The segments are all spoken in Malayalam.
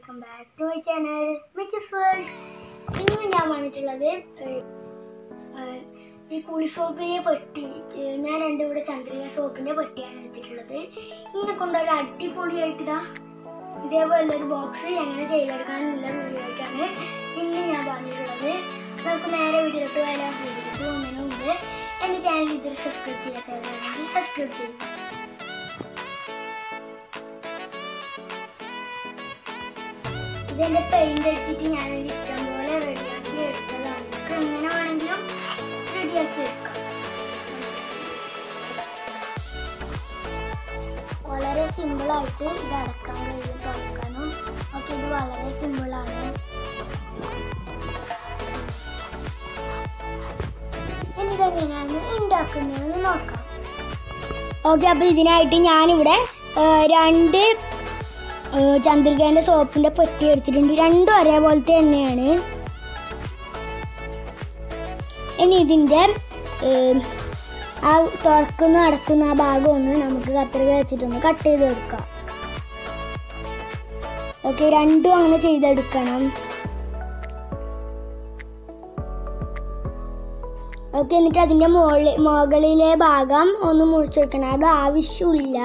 welcome back to my channel Mitch's world ഇന്ന് ഞാൻ വന്നിട്ടുള്ളത് ഏഹ്, ഏഹ്, ഈ കുളി സോപ്പിനെ പെട്ടി ഏഹ്, ഞാൻ രണ്ട് ഇവിടെ ചന്ദ്രിക സോപ്പിന്റെ പെട്ടിയാണ് എടുത്തിട്ടുള്ളത് ഇതിനെ കൊണ്ട് ഒരു അടിപൊളിയായിട്ട് ഇതാ ഇതേപോലെ ഒരു ബോക്സ് എങ്ങനെ ചെയ്തെടുക്കാനുള്ള വീഡിയോ ആയിട്ടാണ് ഇന്ന് ഞാൻ വന്നിട്ടുള്ളത് നമുക്ക് നേരെ വീഡിയോട്ട് വരാൻ വീഡിയോട്ട് പോകുന്നതിന് മുമ്പ് എൻ്റെ ചാനൽ ഇതുവരെ സബ്സ്ക്രൈബ് ചെയ്യാത്തവരാണെങ്കിൽ സബ്സ്ക്രൈബ് ചെയ്യും ഇതെന്റെ പെയിന്റ് അടിച്ചിട്ട് ഞാൻ ഒരു ഇഷ്ടം പോലെ റെഡിയാക്കി എടുത്തതാണ് നമുക്ക് എങ്ങനെ വേണമെങ്കിലും റെഡിയാക്കി എടുക്കാം വളരെ സിമ്പിൾ ആയിട്ട് ഇത് അടക്കാൻ കഴിയും തുറക്കാനും ഒക്കെ ഇത് വളരെ സിമ്പിൾ ആണ് ഇനി ഇതെങ്ങനെയാണ് ഉണ്ടാക്കുന്നതെന്ന് നോക്കാം ഓക്കെ അപ്പൊ ഇതിനായിട്ട് ഞാനിവിടെ ആ, രണ്ട് ഏഹ് ചന്ദ്രികേന്റെ സോപ്പിന്റെ പെട്ടി എടുത്തിട്ടുണ്ട് രണ്ടും ഒരേപോലത്തെ തന്നെയാണ് ഇനി ഇതിന്റെ ഏഹ്, ആ തുറക്കുന്ന അടക്കുന്ന ആ ഭാഗം ഒന്ന് നമുക്ക് കത്രിക വെച്ചിട്ടൊന്ന് കട്ട് ചെയ്ത് എടുക്കാം ഓക്കെ രണ്ടും അങ്ങനെ ചെയ്തെടുക്കണം ഓക്കെ എന്നിട്ട് അതിന്റെ മുകളിൽ മുകളിലെ ഭാഗം ഒന്ന് മുറിച്ചെടുക്കണം അത് ആവശ്യമില്ല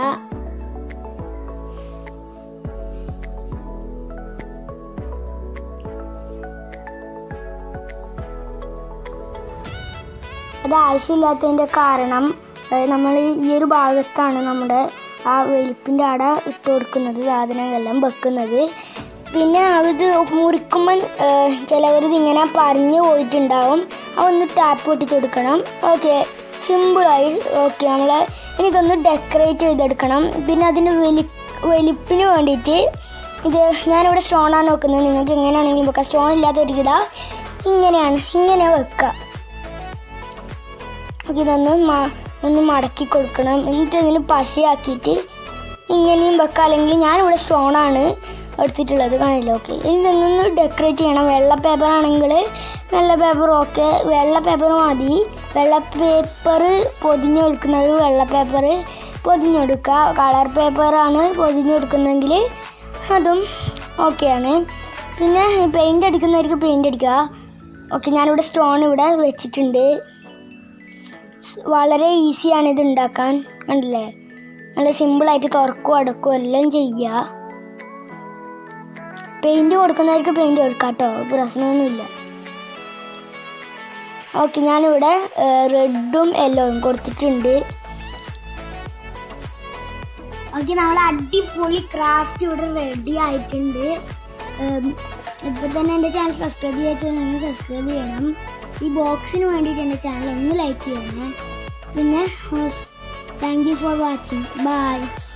അത് ആവശ്യമില്ലാത്തതിൻ്റെ കാരണം നമ്മൾ ഈ ഒരു ഭാഗത്താണ് നമ്മുടെ ആ വെളുപ്പിൻ്റെ അട ഇട്ട് കൊടുക്കുന്നത് സാധനങ്ങളെല്ലാം വെക്കുന്നത് പിന്നെ അത് മുറിക്കുമ്പോൾ ചിലവരിത് ഇങ്ങനെ പറഞ്ഞു പോയിട്ടുണ്ടാവും അതൊന്ന് ടാപ്പ് പൊട്ടിച്ച് കൊടുക്കണം ഓക്കെ സിമ്പിളായി ഓക്കെ നമ്മൾ ഇനി ഇതൊന്ന് ഡെക്കറേറ്റ് ചെയ്തെടുക്കണം പിന്നെ അതിന് വലി വലിപ്പിന് വേണ്ടിയിട്ട് ഇത് ഞാനിവിടെ സ്റ്റോണാണ് നോക്കുന്നത് നിങ്ങൾക്ക് എങ്ങനെയാണെങ്കിലും വെക്കാം സ്റ്റോൺ ഇല്ലാത്തൊരു ഇതാ ഇങ്ങനെയാണ് ഇങ്ങനെ വെക്കുക നമുക്ക് ഇതൊന്ന് മ- ഒന്ന് മടക്കി കൊടുക്കണം എന്നിട്ട് ഇതിന് പശയാക്കിയിട്ട് ഇങ്ങനെയും വെക്കാം അല്ലെങ്കിൽ ഞാനിവിടെ സ്റ്റോണാണ് എടുത്തിട്ടുള്ളത് കാണില്ല ഓക്കെ ഇനി ഇതൊന്ന് ഡെക്കറേറ്റ് ചെയ്യണം വെള്ള പേപ്പർ ആണെങ്കിൽ വെള്ള പേപ്പർ ഓക്കെ വെള്ള പേപ്പർ മതി വെള്ള പേപ്പർ പൊതിഞ്ഞ് കൊടുക്കുന്നത് വെള്ള പേപ്പർ പൊതിഞ്ഞെടുക്കുക കളർ പേപ്പറാണ് പൊതിഞ്ഞെടുക്കുന്നതെങ്കിൽ അതും ഓക്കെയാണ് പിന്നെ പെയിൻ്റ് അടിക്കുന്നവർക്ക് പെയിൻ്റ് അടിക്കുക ഓക്കെ ഞാനിവിടെ സ്റ്റോൺ ഇവിടെ വെച്ചിട്ടുണ്ട് വളരെ ഈസിയാണ് ഇത് ഉണ്ടാക്കാൻ കണ്ടില്ലേ നല്ല സിമ്പിളായിട്ട് തുറക്കും അടക്കും എല്ലാം ചെയ്യുക പെയിന്റ് കൊടുക്കുന്നവർക്ക് പെയിന്റ് കൊടുക്കാം കേട്ടോ പ്രശ്നമൊന്നുമില്ല ഓക്കെ ഞാനിവിടെ റെഡും യെല്ലോയും കൊടുത്തിട്ടുണ്ട് ഓക്കെ നമ്മൾ അടിപൊളി ക്രാഫ്റ്റ് ഇവിടെ റെഡി ആയിട്ടുണ്ട് ഇപ്പൊ തന്നെ എൻ്റെ ചാനൽ സബ്സ്ക്രൈബ് ചെയ്യാത്തവരൊന്ന് സബ്സ്ക്രൈബ് ചെയ്യണം ഈ ബോക്സിന് വേണ്ടിയിട്ട് എൻ്റെ ചാനൽ ഒന്ന് ലൈക്ക് ചെയ്യണേ പിന്നെ thank you for watching by